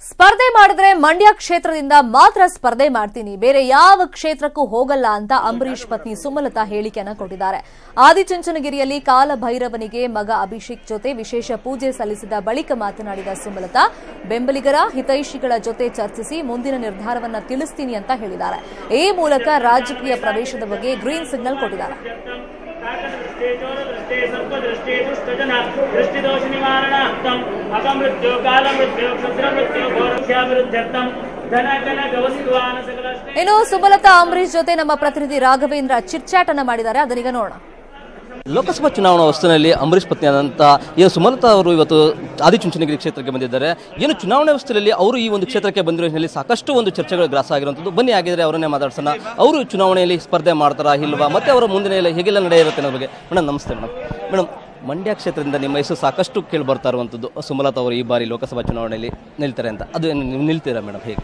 ಸ್ಪರ್ಧೆ ಮಾಡಿದ್ರೆ ಮಂಡ್ಯ ಕ್ಷೇತ್ರದಿಂದ ಮಾತ್ರ ಸ್ಪರ್ಧೆ ಮಾಡ್ತೀನಿ ಬೇರೆ ಯಾವ ಕ್ಷೇತ್ರಕ್ಕೂ ಹೋಗಲ್ಲ ಅಂತ ಅಂಬರೀಷ್ ಪತ್ನಿ ಸುಮಲತಾ ಹೇಳಿಕೆಯನ್ನ ಕೊಟ್ಟಿದ್ದಾರೆ ಆದಿಚುಂಚನಗಿರಿಯಲ್ಲಿ ಕಾಲಭೈರವನಿಗೆ ಮಗ ಅಭಿಷೇಕ್ ಜೊತೆ ವಿಶೇಷ ಪೂಜೆ ಸಲ್ಲಿಸಿದ ಬಳಿಕ ಮಾತನಾಡಿದ ಸುಮಲತಾ ಬೆಂಬಲಿಗರ ಹಿತೈಷಿಗಳ ಜೊತೆ ಚರ್ಚಿಸಿ ಮುಂದಿನ ನಿರ್ಧಾರವನ್ನ ತಿಳಿಸ್ತೀನಿ ಅಂತ ಹೇಳಿದ್ದಾರೆ ಈ ಮೂಲಕ ರಾಜಕೀಯ ಪ್ರವೇಶದ ಬಗ್ಗೆ ಗ್ರೀನ್ ಸಿಗ್ನಲ್ ಕೊಟ್ಟಿದ್ದಾರೆ काकदृष्टे चोरदृष्टे सर्पदृष्टे दुष्टजन दृष्टिदोष निवारणार्थम् अपमृत्यो कालमृत्यो क्षुद्रमृत्यो घोरक्षाभिवृद्ध्यर्थम् धनकनकवस्तुवान सकल ಇನ್ನು ಸುಮಲತಾ ಅಂಬರೀಷ್ ಜೊತೆ ನಮ್ಮ ಪ್ರತಿನಿಧಿ ರಾಘವೇಂದ್ರ ಚಿಟ್ಚಾಟನ ಮಾಡಿದ್ದಾರೆ ಅದನ್ನೀಗ ನೋಡೋಣ ಲೋಕಸಭಾ ಚುನಾವಣಾ ವಸ್ತುವಿನಲ್ಲಿ ಅಂಬರೀಷ್ ಪತ್ನಿಯಾದಂಥ ಏನು ಸುಮಲತಾ ಅವರು ಇವತ್ತು ಆದಿಚುಂಚನಗಿರಿ ಕ್ಷೇತ್ರಕ್ಕೆ ಬಂದಿದ್ದಾರೆ ಏನು ಚುನಾವಣಾ ವ್ಯವಸ್ಥೆಯಲ್ಲಿ ಅವರು ಈ ಒಂದು ಕ್ಷೇತ್ರಕ್ಕೆ ಬಂದಿರೋ ಹಿನ್ನೆಲೆಯಲ್ಲಿ ಸಾಕಷ್ಟು ಒಂದು ಚರ್ಚೆಗಳು ಗ್ರಾಸ ಆಗಿರುವಂಥದ್ದು ಬನ್ನಿ ಆಗಿದ್ರೆ ಅವರನ್ನೇ ಮಾತಾಡ್ಸೋಣ ಅವರು ಚುನಾವಣೆಯಲ್ಲಿ ಸ್ಪರ್ಧೆ ಮಾಡ್ತಾರಾ ಇಲ್ವಾ ಮತ್ತೆ ಅವರ ಮುಂದಿನ ಎಲ್ಲ ಹೇಗೆಲ್ಲ ನಡೆಯಿರುತ್ತೆ ಅನ್ನೋ ಬಗ್ಗೆ ಮೇಡಮ್ ನಮಸ್ತೆ ಮೇಡಮ್ ಮೇಡಮ್ ಮಂಡ್ಯ ಕ್ಷೇತ್ರದಿಂದ ನಿಮ್ಮ ಹೆಸರು ಸಾಕಷ್ಟು ಕೇಳಿ ಬರ್ತಾ ಇರುವಂಥದ್ದು ಸುಮಲತಾ ಅವರು ಈ ಬಾರಿ ಲೋಕಸಭಾ ಚುನಾವಣೆಯಲ್ಲಿ ನಿಲ್ತಾರೆ ಅಂತ ಅದು ಏನು ನೀವು ನಿಲ್ತೀರಾ ಮೇಡಮ್ ಹೇಗೆ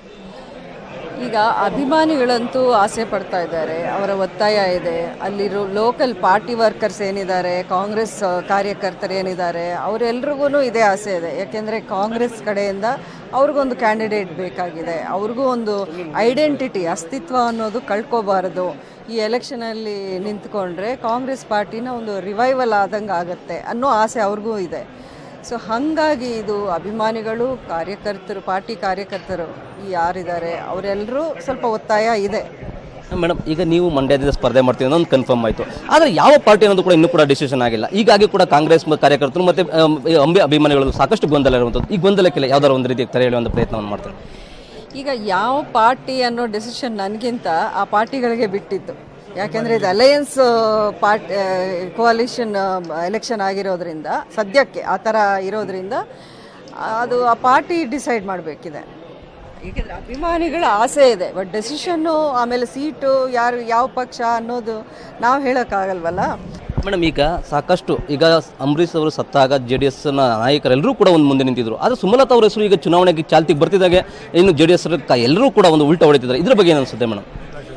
ಈಗ ಅಭಿಮಾನಿಗಳಂತೂ ಆಸೆ ಪಡ್ತಾ ಇದ್ದಾರೆ ಅವರ ಒತ್ತಾಯ ಇದೆ ಅಲ್ಲಿರೋ ಲೋಕಲ್ ಪಾರ್ಟಿ ವರ್ಕರ್ಸ್ ಏನಿದ್ದಾರೆ ಕಾಂಗ್ರೆಸ್ ಆ, ಕಾರ್ಯಕರ್ತರು ಏನಿದ್ದಾರೆ ಅವರೆಲ್ರಿಗೂ ಇದೇ ಆಸೆ ಇದೆ ಯಾಕೆಂದರೆ ಕಾಂಗ್ರೆಸ್ ಕಡೆಯಿಂದ ಅವ್ರಿಗೊಂದು ಕ್ಯಾಂಡಿಡೇಟ್ ಬೇಕಾಗಿದೆ ಅವ್ರಿಗೂ ಒಂದು ಐಡೆಂಟಿಟಿ ಅಸ್ತಿತ್ವ ಅನ್ನೋದು ಕಳ್ಕೋಬಾರದು ಈ ಎಲೆಕ್ಷನಲ್ಲಿ ನಿಂತ್ಕೊಂಡ್ರೆ ಕಾಂಗ್ರೆಸ್ ಪಾರ್ಟಿನ ಒಂದು ರಿವೈವಲ್ ಆದಂಗೆ ಆಗುತ್ತೆ ಅನ್ನೋ ಆಸೆ ಅವ್ರಿಗೂ ಇದೆ ಸೊ ಹಾಗಾಗಿ ಇದು ಅಭಿಮಾನಿಗಳು ಕಾರ್ಯಕರ್ತರು ಪಾರ್ಟಿ ಕಾರ್ಯಕರ್ತರು ಯಾರಿದ್ದಾರೆ ಅವರೆಲ್ಲರೂ ಸ್ವಲ್ಪ ಒತ್ತಾಯ ಇದೆ ಮೇಡಮ್ ಈಗ ನೀವು ಮಂಡ್ಯದಿಂದ ಸ್ಪರ್ಧೆ ಮಾಡ್ತೀವಿ ಅನ್ನೋದು ಕನ್ಫರ್ಮ್ ಆಯಿತು ಆದರೆ ಯಾವ ಪಾರ್ಟಿ ಅನ್ನೋದು ಕೂಡ ಇನ್ನೂ ಕೂಡ ಡಿಸಿಷನ್ ಆಗಿಲ್ಲ ಹೀಗಾಗಿ ಕೂಡ ಕಾಂಗ್ರೆಸ್ ಮ- ಕಾರ್ಯಕರ್ತರು ಮತ್ತು ಅಂಬಿ ಅಭಿಮಾನಿಗಳು ಸಾಕಷ್ಟು ಗೊಂದಲ ಇರುವಂಥದ್ದು ಈ ಗೊಂದಲಕ್ಕೆಲ್ಲ ಯಾವ್ದಾದ್ರು ಒಂದು ರೀತಿ ತೆರೆ ಎಳೆಯುವಂಥ ಪ್ರಯತ್ನವನ್ನು ಮಾಡ್ತಾರೆ ಈಗ ಯಾವ ಪಾರ್ಟಿ ಅನ್ನೋ ಡೆಸಿಷನ್ ನನಗಿಂತ ಆ ಪಾರ್ಟಿಗಳಿಗೆ ಬಿಟ್ಟಿದ್ದು ಯಾಕೆಂದರೆ ಇದು ಅಲಯನ್ಸ್ ಪಾರ್ಟ್ ಕೋalition ಎಲೆಕ್ಷನ್ ಆಗಿರೋದ್ರಿಂದ ಸದ್ಯಕ್ಕೆ ಆ ಥರ ಇರೋದ್ರಿಂದ ಅದು ಆ ಪಾರ್ಟಿ ಡಿಸೈಡ್ ಮಾಡಬೇಕಿದೆ ಏಕೆಂದರೆ ಅಭಿಮಾನಿಗಳ ಆಸೆ ಇದೆ ಬಟ್ ಡೆಸಿಷನ್ನು ಆಮೇಲೆ ಸೀಟು ಯಾರು ಯಾವ ಪಕ್ಷ ಅನ್ನೋದು ನಾವು ಹೇಳೋಕ್ಕಾಗಲ್ವಲ್ಲ ಮೇಡಮ್ ಈಗ ಸಾಕಷ್ಟು ಈಗ ಅಂಬರೀಷ್ ಅವರು ಸತ್ತಾಗ ಜೆ ಡಿ ಎಸ್ನ ನಾಯಕರೆಲ್ಲರೂ ಕೂಡ ಒಂದು ಮುಂದೆ ನಿಂತಿದ್ರು ಆದರೆ ಸುಮಲತಾ ಅವರ ಹೆಸರು ಈಗ ಚುನಾವಣೆಗೆ ಚಾಲ್ತಿಗೆ ಬರ್ತಿದ್ದಾಗೆ ಇನ್ನು ಜೆ ಡಿ ಎಸ್ ಎಲ್ಲರೂ ಕೂಡ ಒಂದು ಉಲ್ಟಾ ಹೊಡಿತಿದ್ದಾರೆ ಇದ್ರ ಬಗ್ಗೆ ಏನು ಅನ್ಸುತ್ತೆ ಮೇಡಮ್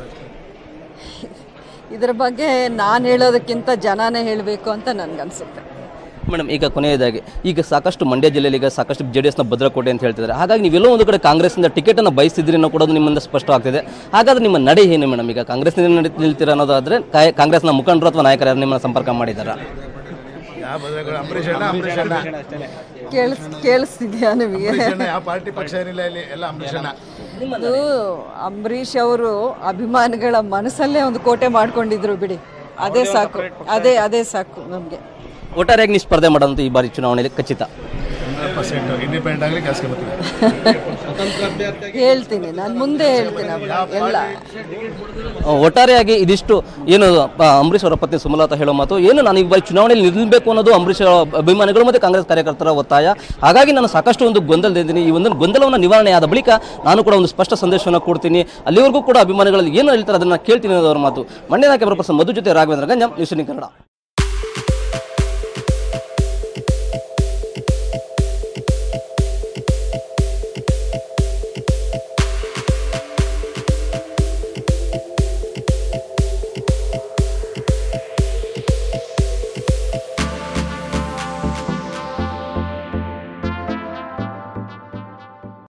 ಇದರ ಬಗ್ಗೆ ನಾನು ಹೇಳೋದಕ್ಕಿಂತ ಜನನೇ ಹೇಳಬೇಕು ಅಂತ ನನಗನ್ಸುತ್ತೆ ಮೇಡಮ್ ಈಗ ಕೊನೆಯದಾಗಿ ಈಗ ಸಾಕಷ್ಟು ಮಂಡ್ಯ ಜಿಲ್ಲೆಯಲ್ಲಿ ಈಗ ಸಾಕಷ್ಟು ಜೆ ಡಿ ಎಸ್ನ ಭದ್ರಕೋಟೆ ಅಂತ ಹೇಳ್ತಿದ್ದಾರೆ ಹಾಗಾಗಿ ನೀವೆಲ್ಲೋ ಒಂದು ಕಡೆ ಕಾಂಗ್ರೆಸ್ನಿಂದ ಟಿಕೆಟನ್ನು ಬಯಸಿದ್ರಿ ಅನ್ನೋ ಕೂಡ ನಿಮ್ಮಿಂದ ಸ್ಪಷ್ಟವಾಗ್ತಿದೆ ಹಾಗಾದ್ರೆ ನಿಮ್ಮ ನಡೆ ಏನು ಮೇಡಮ್ ಈಗ ಕಾಂಗ್ರೆಸ್ನಿಂದ ನಡೆ ನಿಲ್ತೀರಾ ಅನ್ನೋದಾದ್ರೆ ಕಾಯ್- ಕಾಂಗ್ರೆಸ್ನ ಮುಖಂಡರು ಅಥವಾ ನಾಯಕರು ಯಾರು ನಿಮ್ಮನ್ನ ಸಂಪರ್ಕ ಮಾಡಿದ್ದಾರಾ ಯಾವ ಬದಲಾವಣೆ ಅಂಬರೀಷ್ ಅಣ್ಣ ಅಂಬರೀಷ್ ಅಣ್ಣ ಕೇಳಿಸ್ ಕೇಳಿಸ್ತಿದ್ಯಾ ನಿಮಗೆ ಅಂಬರೀಷ್ ಅಣ್ಣ ಯಾವ ಪಾರ್ಟಿ ಪಕ್ಷ ಏನಿಲ್ಲ ಇಲ್ಲಿ ಎಲ್ಲ ಅಂಬರೀಷ್ ಅಣ್ಣ ಅದು ಅಂಬರೀಷ್ ಅವರು ಅಭಿಮಾನಿಗಳ ಮನಸ್ಸಲ್ಲೇ ಒಂದು ಕೋಟೆ ಮಾಡ್ಕೊಂಡಿದ್ರು ಬಿಡಿ ಅದೇ ಸಾಕು ಅದೇ ಅದೇ ಸಾಕು ನಮಗೆ ಒಟ್ಟಾರೆಯಾಗಿ ನೀವು ಸ್ಪರ್ಧೆ ಮಾಡೋದಂತ ಈ ಬಾರಿ ಚುನಾವಣೆಯಲ್ಲಿ ಖಚಿತ ಹಂಡ್ರೆಡ್ ಪರ್ಸೆಂಟ್ ಇಂಡಿಪೆಂಡೆಂಟ್ ಆಗಲಿ ಕೆಲಸಕ್ಕೆ ಬರ್ತೀವಿ ಹೇಳ್ತೀನಿ ನಾನು ಮುಂದೆ ಹೇಳ್ತೀನಿ ಅವಾಗ ಎಲ್ಲ ಆ, ಒಟ್ಟಾರೆಯಾಗಿ ಇದಿಷ್ಟು ಏನು ಆ, ಅಂಬರೀಷ್ ಅವರ ಪತ್ನಿ ಸುಮಲತಾ ಹೇಳೋ ಮಾತು ಏನು ನಾನು ಈ ಬಾರಿ ಚುನಾವಣೆಯಲ್ಲಿ ನಿಲ್ಲಬೇಕು ಅನ್ನೋದು ಅಂಬರೀಷ್ ಅವರ ಅಭಿಮಾನಿಗಳು ಮತ್ತು ಕಾಂಗ್ರೆಸ್ ಕಾರ್ಯಕರ್ತರ ಒತ್ತಾಯ ಹಾಗಾಗಿ ನಾನು ಸಾಕಷ್ಟು ಒಂದು ಗೊಂದಲದಿದ್ದೀನಿ ಈ ಒಂದು ಗೊಂದಲವನ್ನು ನಿವಾರಣೆ ಆದ ಬಳಿಕ ನಾನು ಕೂಡ ಒಂದು ಸ್ಪಷ್ಟ ಸಂದೇಶವನ್ನು ಕೊಡ್ತೀನಿ ಅಲ್ಲಿವರೆಗೂ ಕೂಡ ಅಭಿಮಾನಿಗಳಲ್ಲಿ ಏನು ಹೇಳ್ತಾರೆ ಅದನ್ನು ಕೇಳ್ತೀನಿ ಅನ್ನೋದು ಅವರ ಮಾತು ಮಂಡ್ಯದ ಕ್ಯಾಮರಾ ಪರ್ಸನ್ ಮಧು ಜೊತೆ ರಾಘವೇಂದ್ರ ಗಂಜಂ ನ್ಯೂಸ್ ಏಟೀನ್ ಕನ್ನಡ